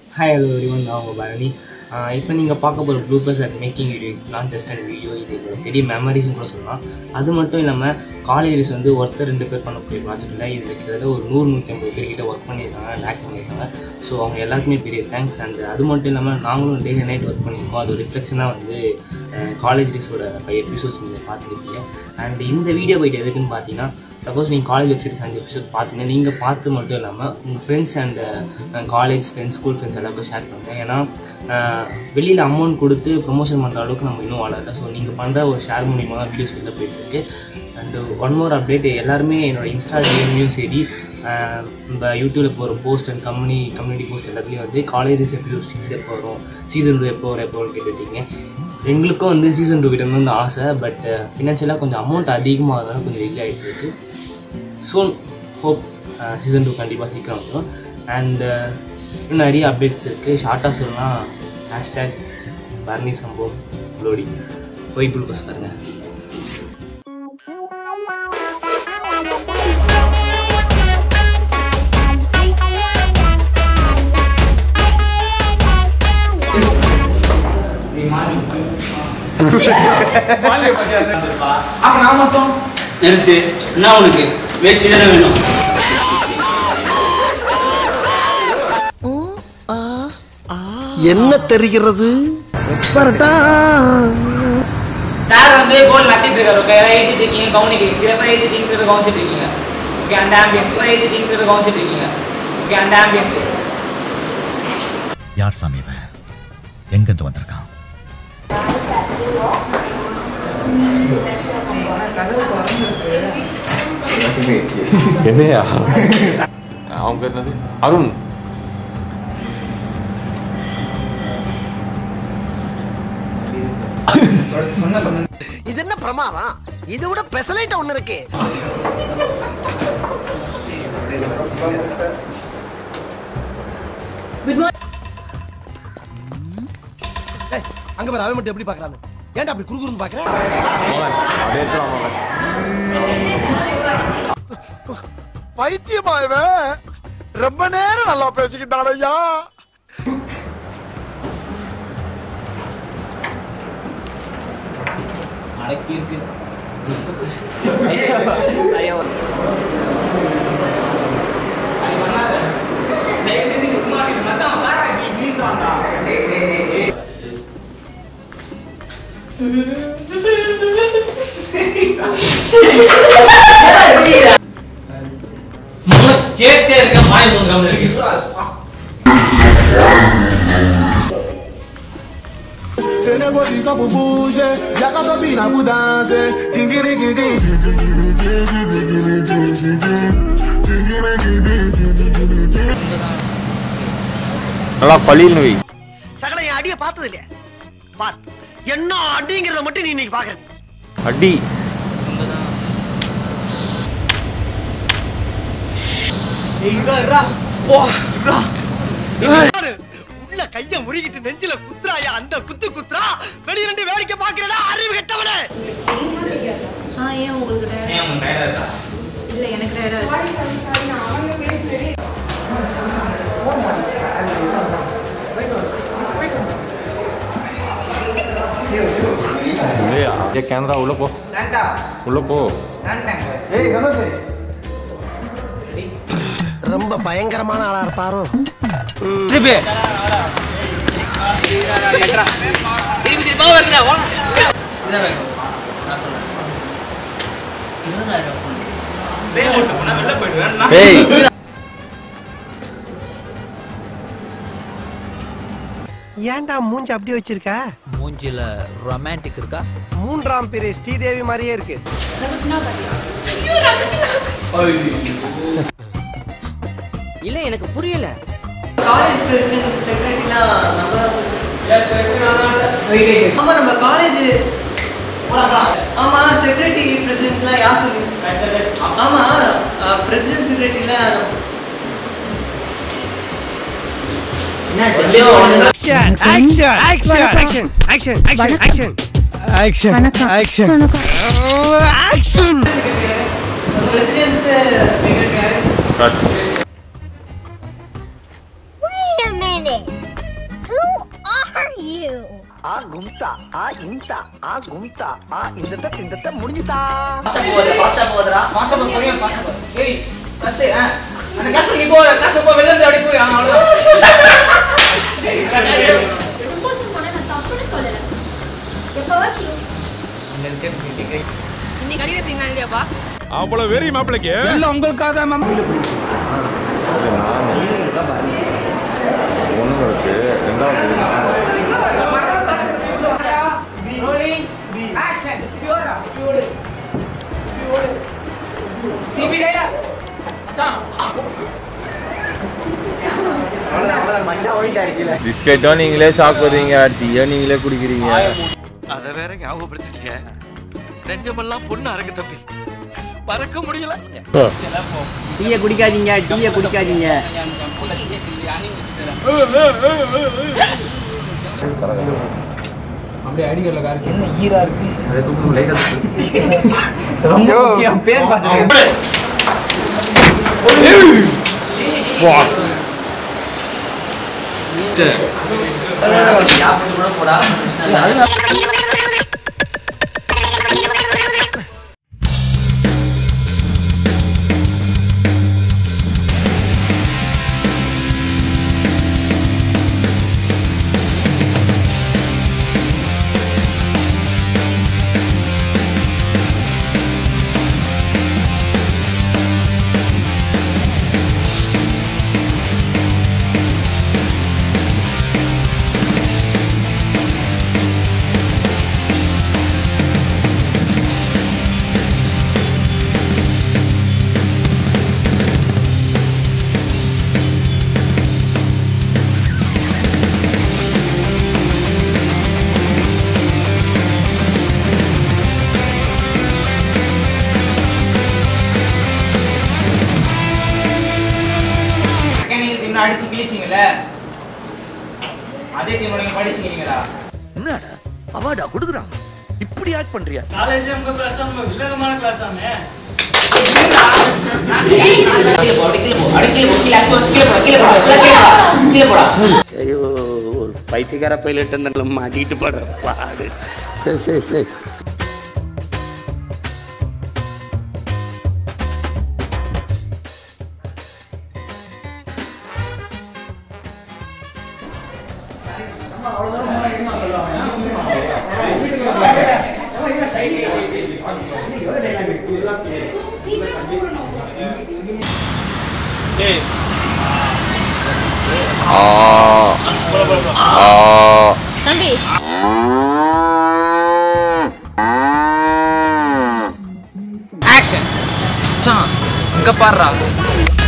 Hi hello everyone நான் உங்கள் பரணி இப்போ நீங்கள் பார்க்க போகிற bloopers and making video is not just and video இது எங்களோட பெரிய மெமரிஸ்னு கூட சொல்லலாம் அது மட்டும் இல்லாமல் காலேஜஸ் வந்து ஒருத்தர் ரெண்டு பேர் பண்ணக்கூடிய ப்ராஜெக்ட் இல்லை இதில் கிட்டத்தட்ட ஒரு நூறு நூற்றி ஐம்பது பேர் கிட்ட ஒர்க் பண்ணியிருக்காங்க லேக் பண்ணியிருக்காங்க ஸோ அவங்க எல்லாருக்குமே பெரிய தேங்க்ஸ் அண்ட் அது மட்டும் இல்லாமல் நாங்களும் டே நைட் ஒர்க் பண்ணியிருக்கோம் அது ஒரு ரிஃப்ளெக்ஷனாக வந்து காலேஜ் டேஸோட ஃபைவ் எபிசோட்ஸ் நீங்கள் பார்த்துருக்கீங்க அண்ட் இந்த வீடியோ போயிட்டு எதுக்குன்னு பார்த்தீங்கன்னா சப்போஸ் நீங்கள் காலேஜ் வெப்சைட்ஸ் அஞ்சு எபிசோட் பார்த்தீங்கன்னா நீங்கள் பார்த்து மட்டும் இல்லாமல் உங்கள் friends and college friends school friends எல்லாருக்கும் ஷேர் பண்ணுங்கள் ஏன்னா வெளியில் அமௌண்ட் கொடுத்து ப்ரொமோஷன் பண்ணுற அளவுக்கு நம்ம இன்னும் வளரல ஸோ நீங்கள் பண்ணுற ஒரு ஷேர் மூலியமாக தான் வீடியோஸ் வெளில போயிட்டுருக்கு அண்ட் ஒன் மோர் அப்டேட் எல்லாருமே என்னோட இன்ஸ்டா டிஎம்லையும் சரி ஆஹ் நம்ம யூடியூப்பில் போகிற post and community community post எல்லாத்துலேயும் வந்து காலேஜஸ் எபிசோட் சிக்ஸ் எப்போ வரும் சீசன் டூ எப்போ வரும் எப்போ வரும்னு கேட்டுட்டீங்க எங்களுக்கும் வந்து சீசன் டூ விடணும்னு ஆசை பட் ஃபினான்ஷியலாக கொஞ்சம் அமௌண்ட் அதிகமாகிறதால கொஞ்சம் டிலே ஆகிட்டு இருக்கு சூன் ஹோப் சீசன் டூ கண்டிப்பாக சீக்கிரம் வரும் அண்ட் இன்னும் நிறைய அப்டேட்ஸ் இருக்குது ஷார்ட்டாக சொல்லலாம் ஹேஷ்டேக் பர்னி சம்பவம் லோடி போய் குளுக்கோஸ் பாருங்கள் அப்ப நான் மட்டும் நிறுத்து என்ன உனக்கு வேஸ்ட் தானே வேணும் என்ன தெரிகிறது சார் வந்து கோல் நத்திட்டு இருக்காரு ஓகே யாராவது எழுதிட்டு இருக்கீங்க கவனிக்கிறீங்க சில பேர் எழுதிட்டீங்க சில பேர் கவனிச்சிட்டு இருக்கீங்க ஓகே அந்த ஆம்பியன்ஸ் சில எழுதிட்டீங்க சில பேர் கவனிச்சிட்டு இருக்கீங்க ஓகே அந்த ஆம்பியன்ஸ் யார் சாமி இவன் எங்கிருந்து வந்திருக்கான் என்னையா அவங்க பேர் என்னது அருண் இது என்ன பிரமாதம் இதை விட பெசலைட் ஒண்ணு இருக்கு ஏய், அங்க பாரு அவன் மட்டும் எப்படி பாக்குறான்னு ஏன்டா அப்படி குறுகுறுன்னு பாக்குற மோகன் அப்படியே எடுத்துட்டு வா மோகன் பைத்தியமா இவன் ரொம்ப நேரம் நல்லா பேசிக்கிட்டான் ஐயா அடக்கி இருக்கு கேட்டே இருக்க மாய் மூணு இருக்கு நல்லா பழின்னு வை சகல என் அடிய பார்த்தது இல்லையா பார் என்ன அடிங்கிறத மட்டும் நீ இன்னைக்கு பாக்குற அடி பாரு, உள்ள கைய முறுகிட்டு நெஞ்சில குத்துறாயா அந்த குத்து குத்துறா வெளிய ரெண்டு வேடிக்கை பாக்குறடா அறிவு கெட்டவனே ஆ ஏன் உங்களுக்கு டயர்டா இல்ல எனக்கு டயர்டா இருக்கு இல்லையா ஏ கேமரா உள்ள போ சாண்டா உள்ள போ சாண்டாங்க ரொம்ப பயங்கரமான ஆளா இருப்பாரோ ஏய் ஏன்டா மூஞ்சி அப்படி வச்சிருக்க மூஞ்சில ரொமான்டிக் இருக்கா மூன்றாம் பிறை ஸ்ரீதேவி மாதிரியே இருக்கு இல்ல எனக்கு புரியல காலேஜ் பிரசிடென்ட் செக்ரட்டரிலாம் நம்ம தான் சொல்லி ஆமா நம்ம காலேஜ் ஆமா செக்ரட்டரி பிரசிடென்ட்லாம் யார் சொல்லி ஆமா பிரசிடென்ட் செக்ரட்டரிலாம் president secretary cut Wait a minute. கும்தா ஆ இம்தா ஆ கும்தா ஆ இந்த தட் இந்த தட் முடிஞ்சுதா போகுது ஃபாஸ்டா போகுதுடா ஃபாஸ்டா போகுது புரியும் ஃபாஸ்டா போகுது சரி கத்து ஆ அந்த கத்து நீ போ கத்து போ வெளில இருந்து அப்படி போய் அவ்வளவுதான் சிம்போசியம் போன நான் தப்புன்னு சொல்லல எப்பவாச்சும் இன்னைக்கு அடிக்கிற சீன் இல்லையாப்பா அவ்வளவு வெறி மாப்பிளைக்கு ஒன்று இருக்கு ரெண்டாவது ரோலிங் ஆக்ஷன் பியூரா பியூர் பியூர் சிபி டைலா மச்சான் பிஸ்கெட்டும் நீங்களே சாப்பிட்றீங்க டீயோ நீங்களே குடிக்கிறீங்க அத வேற ஞாபகப்படுத்திட்டீங்க நெஞ்சமெல்லாம் பொண்ணு அறக்கு தம்பி மறக்க முடியல டீயை குடிக்காதீங்க டீயை குடிக்காதீங்க அப்படியே அடிக்கல காருக்கு என்ன ஈரா இருக்கு பேர் பார்த்து மெக்கானிக்கல் டீம்ல அடிச்சு கிழிச்சிங்கல்ல அதே டீம் நீங்க படிச்சீங்களா என்னடா அவார்டா கொடுக்குறான் இப்படி ஆக்ட் பண்றியா ஐயோ ஒரு பைத்தியக்கார பைலட் அந்த மாட்டிட்டு படுற பாடு சரி சரி சரி ஆ ஆ தம்பி ஆக்ஷன் இங்க பாடுறா